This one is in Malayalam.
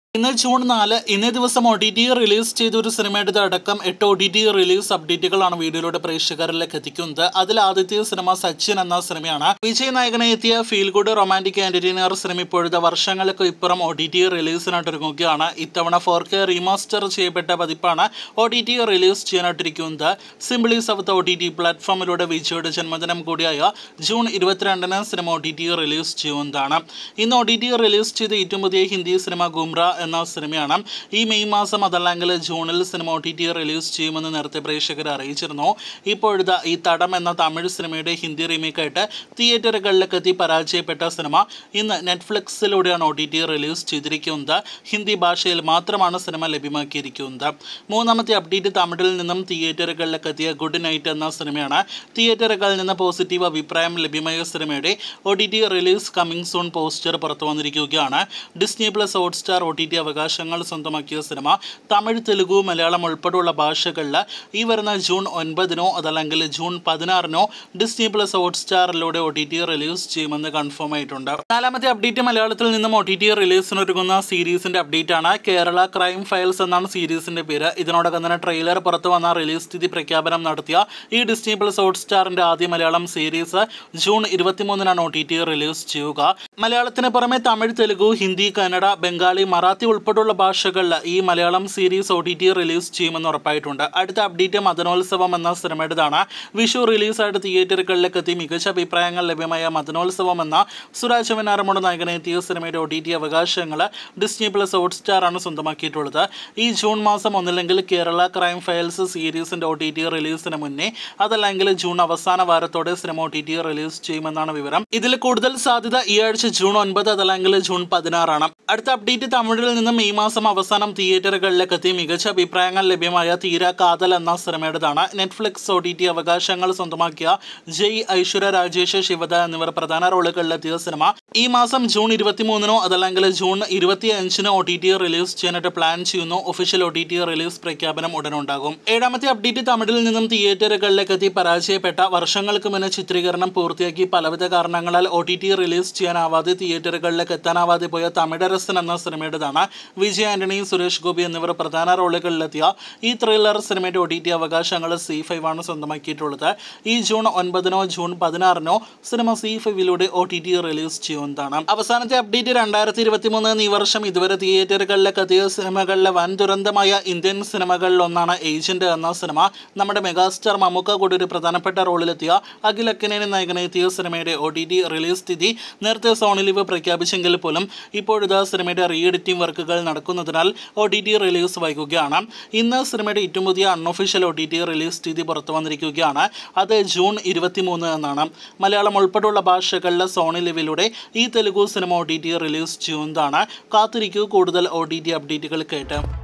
ഇന്ന് ജൂൺ നാല് ഇന്നേ ദിവസം ഒ ടി ടി റിലീസ് ചെയ്ത ഒരു സിനിമയുടെ അടക്കം എട്ട് ഒ ടി ടി റിലീസ് അപ്ഡേറ്റുകളാണ് വീഡിയോയിലൂടെ പ്രേക്ഷകരിലേക്ക് എത്തിക്കുന്നത് അതിൽ ആദ്യത്തെ സിനിമ സച്ചിൻ എന്ന സിനിമയാണ് വിജയ് നായകനെ എത്തിയ ഫീൽ ഗുഡ് റൊമാൻറ്റിക് എന്റർടൈനർ സിനിമ ഇപ്പോഴത്തെ വർഷങ്ങൾക്ക് ഇപ്പുറം ഒ ടി ടി റിലീസിനായിട്ട് ഒരുങ്ങുകയാണ് ഇത്തവണ ഫോർ കെ റീമാസ്റ്റർ ചെയ്യപ്പെട്ട പതിപ്പാണ് ഒ ടി ടി റിലീസ് ചെയ്യാനായിട്ടിരിക്കുന്നത് Simply South O T T പ്ലാറ്റ്ഫോമിലൂടെ വിജയുടെ ജന്മദിനം കൂടിയായ ജൂൺ ഇരുപത്തിരണ്ടിന് സിനിമ ഒ ടി ടി റിലീസ് ചെയ്യുന്നതാണ് ഇന്ന് ഒ ടി ടി റിലീസ് ചെയ്ത ഏറ്റവും പുതിയ ഹിന്ദി സിനിമ ഗുംറ എന്ന സിനിമയാണ് ഈ മെയ് മാസം അതല്ലെങ്കിൽ ജൂണിൽ സിനിമ ഒ ടി ടി റിലീസ് ചെയ്യുമെന്ന് നേരത്തെ പ്രേക്ഷകർ അറിയിച്ചിരുന്നു ഇപ്പോഴത്തെ ഈ തടം എന്ന തമിഴ് സിനിമയുടെ ഹിന്ദി റീമേക്കായിട്ട് തിയേറ്ററുകളിലേക്ക് എത്തി പരാജയപ്പെട്ട സിനിമ ഇന്ന് നെറ്റ്ഫ്ലിക്സിലൂടെയാണ് ഒ ടി ടി റിലീസ് ചെയ്തിരിക്കുന്നത് ഹിന്ദി ഭാഷയിൽ മാത്രമാണ് സിനിമ ലഭ്യമാക്കിയിരിക്കുന്നത് മൂന്നാമത്തെ അപ്ഡേറ്റ് തമിഴിൽ നിന്നും തിയേറ്ററുകളിലേക്ക് എത്തിയ ഗുഡ് നൈറ്റ് എന്ന സിനിമയാണ് തിയേറ്ററുകളിൽ നിന്ന് പോസിറ്റീവ് അഭിപ്രായം ലഭ്യമായ സിനിമയുടെ O T T release coming soon poster പുറത്തു വന്നിരിക്കുകയാണ് Disney Plus Hotstar O T T അവകാശങ്ങൾ സ്വന്തമാക്കിയ സിനിമ തമിഴ് തെലുഗു മലയാളം ഉൾപ്പെടെയുള്ള ഭാഷകളിൽ ഈ വരുന്ന ജൂൺ ഒൻപതിനോ അതല്ലെങ്കിൽ ജൂൺ പതിനാറിനോ ഡിസ്നി പ്ലസ് ഹോട്ട്സ്റ്റാറിലൂടെ ഒ ടി ടി റിലീസ് ചെയ്യുമെന്ന് കൺഫേം ആയിട്ടുണ്ട് നാലാമത്തെ അപ്ഡേറ്റ് മലയാളത്തിൽ നിന്നും ഒ ടി ടി റിലീസിനൊരുങ്ങുന്ന സീരീസിന്റെ അപ്ഡേറ്റ് ആണ് കേരള ക്രൈം ഫയൽസ് എന്നാണ് സീരീസിന്റെ പേര് ഇതിനോടകം തന്നെ ട്രെയിലർ പുറത്തു വന്ന റിലീസ് സ്ഥിതി പ്രഖ്യാപനം നടത്തിയ ഈ ഡിസ്നി പ്ലസ് ഹോട്ട്സ്റ്റാറിന്റെ ആദ്യ മലയാളം സീരീസ് ജൂൺ ഇരുപത്തിമൂന്നിനാണ് ഒ ടി ടി റിലീസ് ചെയ്യുക മലയാളത്തിന് പുറമെ തമിഴ് തെലുഗു ഹിന്ദി കന്നഡ ബംഗാളി മറാത്തി ഉൾപ്പെടെയുള്ള ഭാഷകളിൽ ഈ Malayalam series O T T release ചെയ്യുമെന്ന് ഉറപ്പായിട്ടുണ്ട് അടുത്ത അപ്ഡേറ്റ് മദനോത്സവം എന്ന സിനിമയുടേതാണ് വിഷു റിലീസായിട്ട് തിയേറ്ററുകളിലേക്ക് എത്തി മികച്ച അഭിപ്രായങ്ങൾ ലഭ്യമായ മദനോത്സവം എന്ന സുരാജ് വെനാറമോട് നായകനെത്തിയ സിനിമയുടെ ഒ ടി ടി അവകാശങ്ങൾ ഡിസ്നി പ്ലസ് ഹോട്ട്സ്റ്റാർ ആണ് സ്വന്തമാക്കിയിട്ടുള്ളത് ഈ ജൂൺ മാസം ഒന്നില്ലെങ്കിൽ കേരള ക്രൈം ഫയൽസ് സീരീസിന്റെ ഒ ടി ടി റിലീസിന് മുന്നേ അതല്ലെങ്കിൽ ജൂൺ അവസാന വാരത്തോടെ സിനിമ ഒ ടി ടി റിലീസ് ചെയ്യുമെന്നാണ് വിവരം ഇതിൽ കൂടുതൽ സാധ്യത ഈ ആഴ്ച ജൂൺ ഒൻപത് അതല്ലെങ്കിൽ ജൂൺ പതിനാറാണ് അടുത്ത അപ്ഡേറ്റ് തമിഴിൽ നിന്നും ഈ മാസം അവസാനം തിയേറ്ററുകളിലേക്ക് എത്തി മികച്ച അഭിപ്രായങ്ങൾ ലഭ്യമായ തീര കാതൽ എന്ന സിനിമയുടേതാണ് നെറ്റ്ഫ്ലിക്സ് ഒ ടി ടി അവകാശങ്ങൾ സ്വന്തമാക്കിയ ജയ് ഐശ്വര്യ രാജേഷ് ശിവദ എന്നിവർ പ്രധാന റോളുകളിലെത്തിയ സിനിമ ഈ മാസം ജൂൺ ഇരുപത്തിമൂന്നിനോ അതല്ലെങ്കിൽ ജൂൺ ഇരുപത്തി അഞ്ചിനോ ഒ ടി ടി റിലീസ് ചെയ്യാനായിട്ട് പ്ലാൻ ചെയ്യുന്നു official O T T release പ്രഖ്യാപനം ഉടനുണ്ടാകും ഏഴാമത്തെ അപ്ഡേറ്റ് തമിഴിൽ നിന്നും തിയേറ്ററുകളിലേക്ക് എത്തി പരാജയപ്പെട്ട വർഷങ്ങൾക്ക് മുന്നേ ചിത്രീകരണം പൂർത്തിയാക്കി പലവിധ കാരണങ്ങളാൽ ഒ ടി ടി റിലീസ് ചെയ്യാനാവാതെ തിയേറ്ററുകളിലേക്ക് എത്താനാവാതെ പോയ തമിഴരസൻ എന്ന സിനിമയുടേതാണ് വിജയ് ആന്റണി സുരേഷ് ഗോപി എന്നിവർ പ്രധാന റോളുകളിലെത്തിയ ഈ ത്രില്ലർ സിനിമയുടെ ഒ ടി ടി അവകാശങ്ങൾ സി ഫൈവ് ആണ് സ്വന്തമാക്കിയിട്ടുള്ളത് ഈ ജൂൺ ഒൻപതിനോ ജൂൺ പതിനാറിനോ സിനിമ സി ഫൈവിലൂടെ ഒ ടി ടി റിലീസ് ചെയ്യുന്നതാണ് അവസാനത്തെ അപ്ഡേറ്റ് രണ്ടായിരത്തി ഇരുപത്തി മൂന്ന് ഈ വർഷം ഇതുവരെ തിയേറ്ററുകളിലേക്ക് എത്തിയ സിനിമകളിലെ വൻ ദുരന്തമായ ഇന്ത്യൻ സിനിമകളിൽ ഒന്നാണ് ഏജന്റ് എന്ന സിനിമ നമ്മുടെ മെഗാസ്റ്റാർ മമ്മൂക്ക കൂടി ഒരു പ്രധാനപ്പെട്ട റോളിലെത്തിയ അഖിൽ അക്കിനേനി നായകനെത്തിയ സിനിമയുടെ ഒ ടി ടി റിലീസ് സ്ഥിതി നേരത്തെ സോണി ലിവ് പ്രഖ്യാപിച്ചെങ്കിൽ പോലും ഇപ്പോഴിതാ സിനിമയുടെ റീ എഡിറ്റിംഗ് വർക്കുകൾ നടക്കുന്നതിനാൽ ഒ ടി ടി റിലീസ് വൈകുകയാണ് ഇന്ന് സിനിമയുടെ ഏറ്റവും പുതിയ unofficial O T T release സ്ഥിതി പുറത്തു വന്നിരിക്കുകയാണ് അത് ജൂൺ ഇരുപത്തിമൂന്ന് എന്നാണ് മലയാളം ഉൾപ്പെടെയുള്ള ഭാഷകളിലെ സോണി ലിവിലൂടെ ഈ തെലുഗു സിനിമ ഒ ടി ടി റിലീസ് ചെയ്യുന്നതാണ് കാത്തിരിക്കൂ കൂടുതൽ ഒ ടി ടി അപ്ഡേറ്റുകൾ കേട്ട്